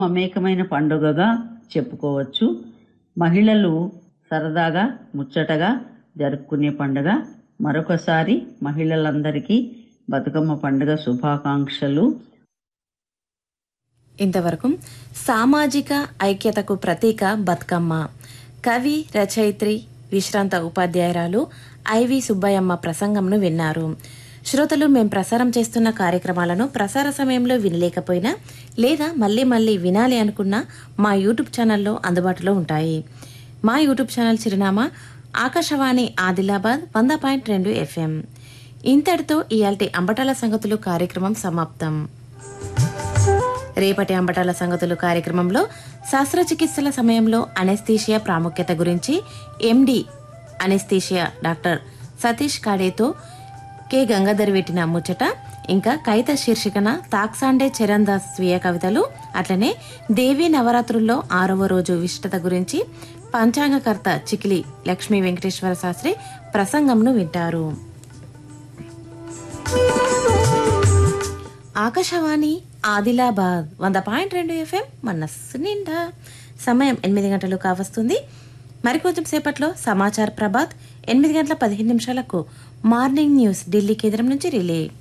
మమేకమైన పండుగగా చెప్పుకోవచ్చు మహిళలు సరదాగా ముచ్చటగా జరుపుకునే పండుగ మరొకసారి మహిళలందరికీ బతుకమ్మ పండుగ శుభాకాంక్షలు ఇంతవరకు సామాజిక ఐక్యతకు ప్రతీక బతుకమ్మ కవి రచయిత్రి విశ్రాంత ఉపాధ్యాయురాలు ఐవి సుబ్బయ్యమ్మ ప్రసంగంను విన్నారు శ్రోతలు మేం ప్రసారం చేస్తున్న కార్యక్రమాలను ప్రసార సమయంలో వినలేకపోయినా లేదా మళ్ళీ మళ్ళీ వినాలి అనుకున్నా మా యూట్యూబ్ ఛానల్లో అందుబాటులో ఉంటాయి మా యూట్యూబ్ ఛానల్ చిరునామా ఆకాశవాణి ఆదిలాబాద్ వంద పాయింట్ రెండు ఎఫ్ఎం ఇంతటితో ఇయాల్టి అంబటాల సంగతులు కార్యక్రమం సమాప్తం రేపటి అంబటాల సంగతులు కార్యక్రమంలో శస్త్రచికిత్సల సమయంలో అనెస్థీషియా ప్రాముఖ్యత గురించి ఎండి అనెస్థీషియా డాక్టర్ సతీష్ కాడేతో కె గంగాధర్ పెట్టిన ముచ్చట ఇంకా కైత శీర్షికన తాక్సాండే చరణ్దాస్ స్వీయ కవితలు అట్లనే దేవీ నవరాత్రుల్లో ఆరవ రోజు విశిష్టత గురించి పంచాంగకర్త చికిలి లక్ష్మీ వెంకటేశ్వర శాస్త్రి ప్రసంగంను వింటారు ఆకాశవాణి ఆదిలాబాద్ వంద పాయింట్ రెండు ఎఫ్ఎం మనస్సు నిండా సమయం ఎనిమిది గంటలు కావస్తుంది మరికొంచెం సేపట్లో సమాచార ప్రభాత్ ఎనిమిది గంటల పదిహేను నిమిషాలకు మార్నింగ్ న్యూస్ ఢిల్లీ కేంద్రం నుంచి రిలే